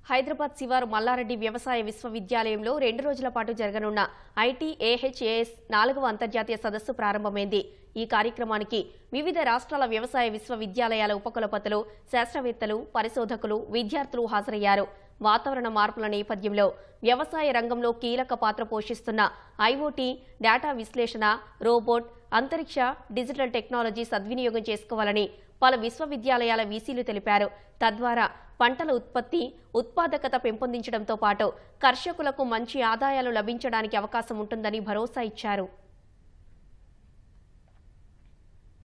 హైదరాబాద్ శివారు మల్లారెడ్డి వ్యవసాయ విశ్వవిద్యాలయంలో రెండు రోజుల పాటు జరగనున్న ఐటీ ఏహెచ్ఏఎస్ నాలుగవ అంతర్జాతీయ సదస్సు ప్రారంభమైంది ఈ కార్యక్రమానికి వివిధ రాష్ట్రాల వ్యవసాయ విశ్వవిద్యాలయాల ఉపకులపతులు శాస్త్రవేత్తలు పరిశోధకులు విద్యార్థులు హాజరయ్యారు వాతావరణ మార్పుల నేపథ్యంలో వ్యవసాయ రంగంలో కీలక పాత్ర పోషిస్తున్న ఐఓటీ డేటా విశ్లేషణ రోబోట్ అంతరిక్ష డిజిటల్ టెక్నాలజీ సద్వినియోగం చేసుకోవాలని పలు విశ్వవిద్యాలయాల వీసీలు తెలిపారు తద్వారా పంటల ఉత్పత్తి ఉత్పాదకత పెంపొందించడంతో పాటు కర్షకులకు మంచి ఆదాయాలు లభించడానికి అవకాశం ఉంటుందని భరోసా ఇచ్చారు